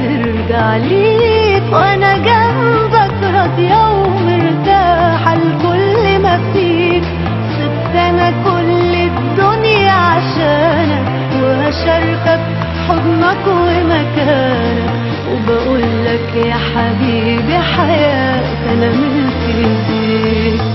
هترجع ليك وانا جنبك راضية ومرتاحة لكل ما فيك سبت انا كل الدنيا عشانك وهشاركك حضنك ومكانك وبقول لك يا حبيبي حياتي انا ملك ايديك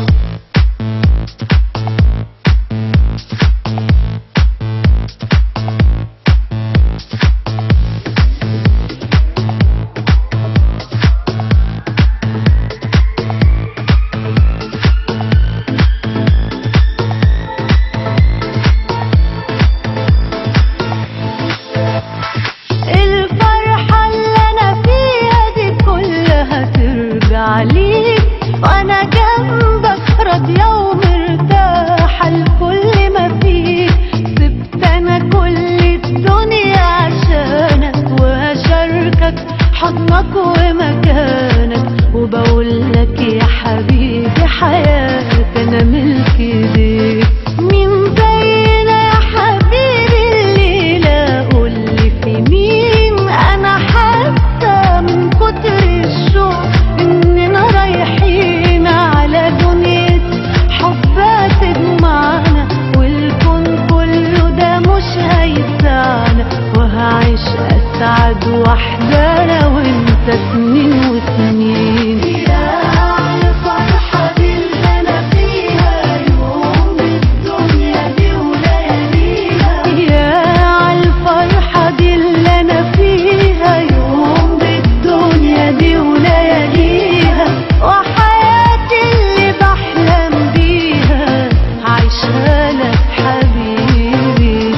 الفرحة اللي أنا فيها دي كلها ترجع ليك وأنا جنبك راضية ومرتاحة لكل ما فيك سبت أنا كل الدنيا عشانك وهشاركك حضنك ومكانك وبقول لك يا حبيبي حياتي أنا ملك ايديك مين زينا يا حبيبي الليلة قولي في مين أنا حاسة من كتر الشوق إننا رايحين على دنيا حب تجمعنا والكون كله ده مش هيسعنا وهعيش أسعد وحدة أنا وأنت سنين وسنين يا الفرحة دي اللي أنا فيها يوم الدنيا دي ولياليها يا الفرحة دي اللي أنا فيها يوم الدنيا دي ولياليها وحياتي اللي بحلم بيها عايشها لك حبيبي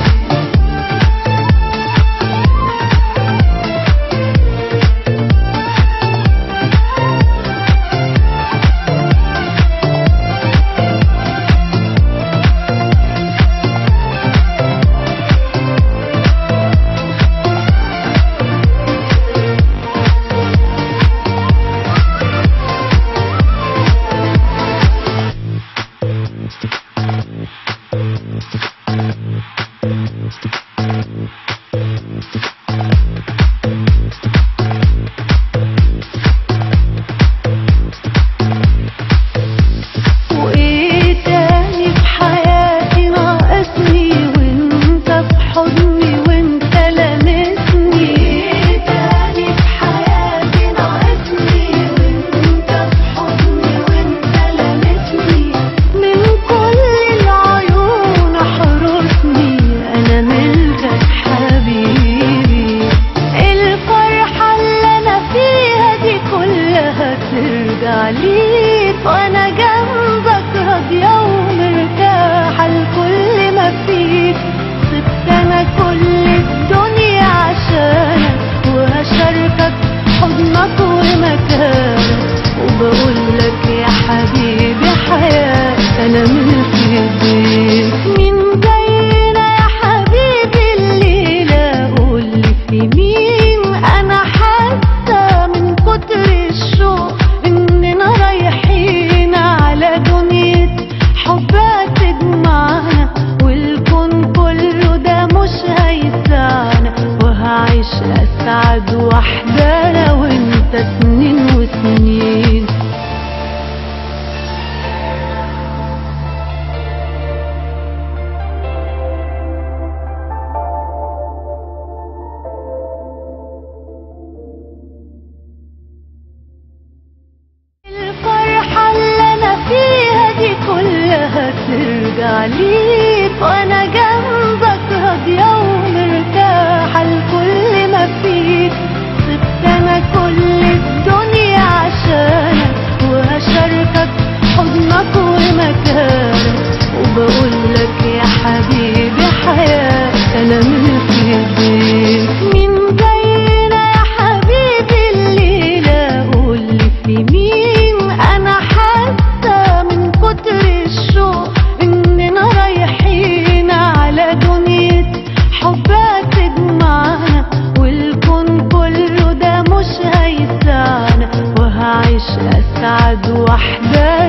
وايه تاني في حياتي ناقصني وانت في حضني وانت لامسني ايه تاني في حياتي ناقصني وانت في حضني وانت لامسني من كل العيون احرسني انا ملكك حبيبي الفرحة اللي انا فيها دي كلها ترجع ليك وانا جنبك راضية ومرتاحة لكل ما فيك سبت انا كل الدنيا عشانك وهشاركك حضنك ومكانك وبقول لك يا حبيبي حياتي انا ملك ايديك مين زينا يا حبيبي الليلة قولي في مين انا حاسة من كتر الشوق اننا رايحين على دنيا حب تجمعنا والكون كله ده مش هيسعنا وهعيش اسعد وحدة انا وانت سنين وسنين الفرحة اللي أنا فيها دي كلها ترجع ليك وأنا جنبك راضية ومرتاحة لكل ما فيك سبت أنا كل الدنيا عشانك وهشاركك حضنك ومكانك وبقول لك يا حبيبي حياتي أنا ملك ايديك مين زينا يا حبيبي الليلة قولي في مين أنا حاسة من كتر الشوق إننا رايحين على دنيا حب تجمعنا والكون كله ده مش هيسعنا وهعيش أسعد وحدة